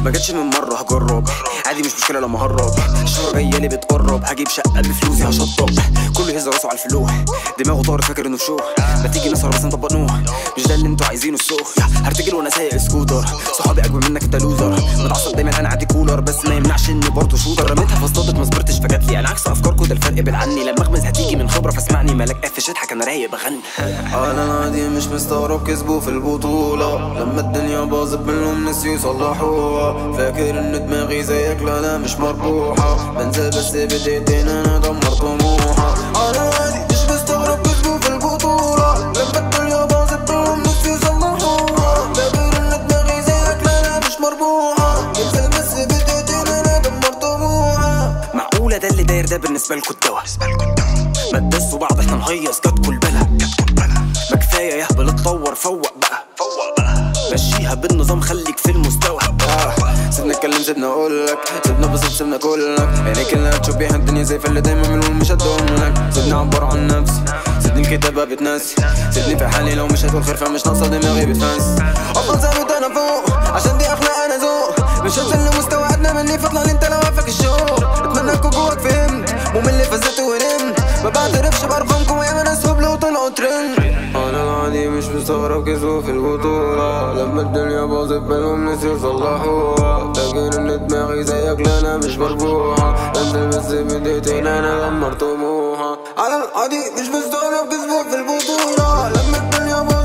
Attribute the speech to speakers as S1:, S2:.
S1: ما جاتش من مره هجرب عادي مش مشكله لما هرب الشهره جايه لي بتقرب هجيب شقه بفلوسي هشطب كله يهز راسه على الفلوح دماغه طار فاكر انه شو ما تيجي نسهر بس نطبق نوح مش ده اللي انتوا عايزينه السوق هرتجل وانا سايق سكوتر صحابي اكبر منك انت لوزر متعصب دايما انا عادي كولر بس ما يمنعش اني برضه شوتر رميتها في اصطادت ما صبرتش فجات لي انا عكس افكاركم ده الفرق بين عني لما اغمز هتيجي من خبره فاسمعني مالك قافش اضحك انا رايق بغني
S2: انا العادي مش مستغرب كسبوا في البطولة لما الدنيا باظت منهم نسيوا يصلحوها فاكر ان دماغي زيك لا لا مش مربوحة بنزل بس بدقيقتين انا دمر طموحة انا العادي مش مستغرب كسبوا في البطولة لما الدنيا باظت منهم نسيوا يصلحوها فاكر ان دماغي زيك لا لا مش مربوحة بنزل بس بدقيقتين انا دمر طموحة
S1: معقوله ده اللي داير ده بالنسبه لكم الدوا ما تدسوا بعض احنا نهيص جاتكوا البلا ما كفايه يهبل اتطور فوق بقى مشيها بالنظام خليك في المستوى
S2: آه، سيبنا اتكلم سيبنا اقول لك سيبنا بسيط سيبنا كلك عينيك اللي هتشوف بيها الدنيا زي اللي دايما منهم مش هدهم لك سيبني اعبر عن نفسي سيبني الكتابة بتنسي سيبني في حالي لو مش هتقول خير فمش ناقصة دماغي بتفنس افضل ثابت انا فوق عشان دي اخلاق انا ذوق مش هنزل لمستوى ادنى مني فضلا انت لو وافق الشوق اتمنى تكون جواك فهمت ممل فزت ونمت ما بعترفش بارقامكم وياما ناس هبلوا وطلعوا ترند انا العادي مش مستغرب كسبوا في البطولة لما الدنيا باظت بالهم نسيوا يصلحوها فاكر ان دماغي زيك لا انا مش مربوحة انزل بس بدقيقتين انا دمر طموحها انا العادي مش مستغرب كسبوا في البطولة لما الدنيا باظت